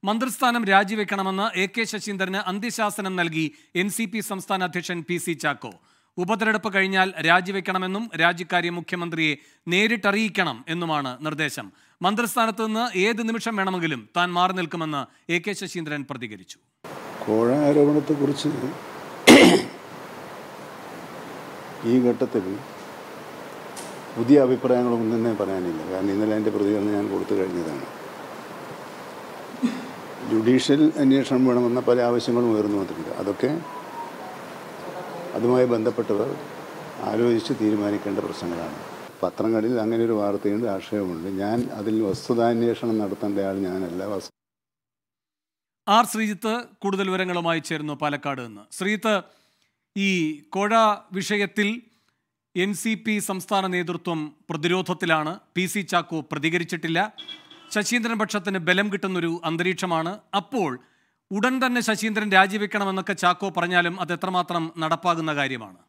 മന്ത്രിസ്ഥാനം രാജിവെക്കണമെന്ന് A K ശശീന്ദ്രന് അന്ത്യശാസനം നൽകി N C P സംസ്ഥാന അധ്യക്ഷൻ പി സി ചാക്കോ ഉപതെരഞ്ഞെടുപ്പ് കഴിഞ്ഞാൽ രാജിവെക്കണമെന്നും രാജിക്കാര്യം മുഖ്യമന്ത്രിയെ നേരിട്ടറിയിക്കണം എന്നുമാണ് നിർദ്ദേശം മന്ത്രിസ്ഥാനത്ത് നിന്ന് ഏത് നിമിഷം വേണമെങ്കിലും താൻ മാറി നിൽക്കുമെന്ന് എ കെ ശശീന്ദ്രൻ പ്രതികരിച്ചു കോഴ ആരോപണത്തെക്കുറിച്ച് ഈ ഘട്ടത്തിൽ പുതിയ അഭിപ്രായങ്ങളൊന്നും തന്നെ പറയാനില്ല കാരണം ഇന്നലെ എൻ്റെ പ്രതികരണം ഞാൻ കൊടുത്തു കഴിഞ്ഞതാണ് ജുഡീഷ്യൽ അന്വേഷണം വേണമെന്ന പല ആവശ്യങ്ങളും ഉയർന്നു വന്നിട്ടുണ്ട് അതൊക്കെ അതുമായി ബന്ധപ്പെട്ടവർ ആലോചിച്ച് തീരുമാനിക്കേണ്ട പ്രശ്നങ്ങളാണ് പത്രങ്ങളിൽ അങ്ങനെ ഒരു വാർത്തയുണ്ട് ആക്ഷേപമുണ്ട് ഞാൻ അതിൽ വസ്തുതാന്വേഷണം നടത്തേണ്ട ആൾ ഞാനല്ല വസ്തു ആർ ശ്രീജിത്ത് കൂടുതൽ വിവരങ്ങളുമായി ചേരുന്നു പാലക്കാട് നിന്ന് ശ്രീജിത്ത് ഈ കോഴ വിഷയത്തിൽ എൻ സി പി സംസ്ഥാന നേതൃത്വം പ്രതിരോധത്തിലാണ് പി സി ചാക്കോ പ്രതികരിച്ചിട്ടില്ല ശശീന്ദ്രൻ പക്ഷത്തിന് ബലം കിട്ടുന്നൊരു അന്തരീക്ഷമാണ് അപ്പോൾ ഉടൻ തന്നെ ശശീന്ദ്രൻ രാജിവെക്കണമെന്നൊക്കെ ചാക്കോ പറഞ്ഞാലും അത് എത്രമാത്രം നടപ്പാകുന്ന കാര്യമാണ്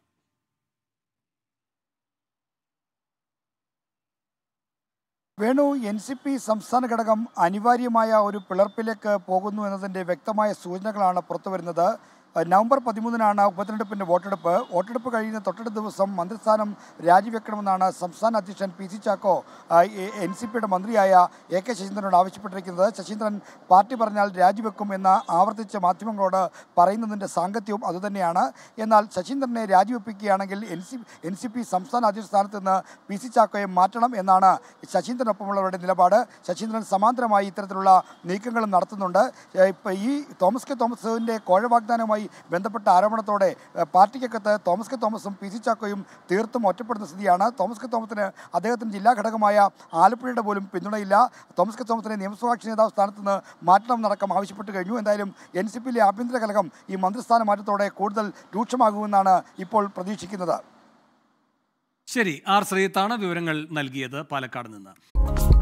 വേണു എൻ സി പി സംസ്ഥാന ഘടകം അനിവാര്യമായ ഒരു പിളർപ്പിലേക്ക് പോകുന്നു എന്നതിൻ്റെ വ്യക്തമായ സൂചനകളാണ് പുറത്തുവരുന്നത് അഹ് നവംബർ പതിമൂന്നിനാണ് ഉപതെരഞ്ഞെടുപ്പിൻ്റെ വോട്ടെടുപ്പ് വോട്ടെടുപ്പ് കഴിയുന്ന തൊട്ടടുത്ത ദിവസം മന്ത്രിസ്ഥാനം രാജിവെക്കണമെന്നാണ് സംസ്ഥാന അധ്യക്ഷൻ P C Chacko N C പിയുടെ മന്ത്രിയായ എ കെ ശശീന്ദ്രനോട് ആവശ്യപ്പെട്ടിരിക്കുന്നത് ശശീന്ദ്രൻ പാർട്ടി പറഞ്ഞാൽ രാജിവെക്കും എന്ന് ആവർത്തിച്ച് മാധ്യമങ്ങളോട് പറയുന്നതിൻ്റെ സാങ്കത്യവും അതുതന്നെയാണ് എന്നാൽ ശശീന്ദ്രനെ രാജിവെപ്പിക്കുകയാണെങ്കിൽ N C N C P സംസ്ഥാന അധ്യക്ഷ സ്ഥാനത്ത് നിന്ന് പി സി ചാക്കോയെ മാറ്റണം എന്നാണ് ശശീന്ദ്രനൊപ്പമുള്ളവരുടെ നിലപാട് ശശീന്ദ്രൻ സമാന്തരമായി ഇത്തരത്തിലുള്ള നീക്കങ്ങളും നടത്തുന്നുണ്ട് ഏഹ് ഇപ്പം ഈ തോമസ് കെ തോമസിൻ്റെ കോഴ വാഗ്ദാനവുമായി ബന്ധപ്പെട്ട ആരോപണത്തോടെ ഏഹ് പാർട്ടിക്കകത്ത് തോമസ് കെ തോമസും പി സി ചാക്കോയും തീർത്തും ഒറ്റപ്പെടുന്ന സ്ഥിതിയാണ് തോമസ് കെ തോമസിന് അദ്ദേഹത്തിന് ജില്ലാ ഘടകമായ ആലപ്പുഴയുടെ പോലും പിന്തുണയില്ല തോമസ് കെ തോമസിനെ നിയമസഭാ കക്ഷി നേതാവ് സ്ഥാനത്ത് നിന്ന് മാറ്റണമെന്നടക്കം ആവശ്യപ്പെട്ട് കഴിഞ്ഞു എന്തായാലും എൻ സി പിയിലെ ആഭ്യന്തര കലകം ഈ മന്ത്രിസ്ഥാന മാറ്റത്തോടെ കൂടുതൽ രൂക്ഷമാകുമെന്നാണ് ഇപ്പോൾ പ്രതീക്ഷിക്കുന്നത് ശരി ആർ ശ്രീജിത്താണ് വിവരങ്ങൾ നൽകിയത് പാലക്കാട് നിന്ന്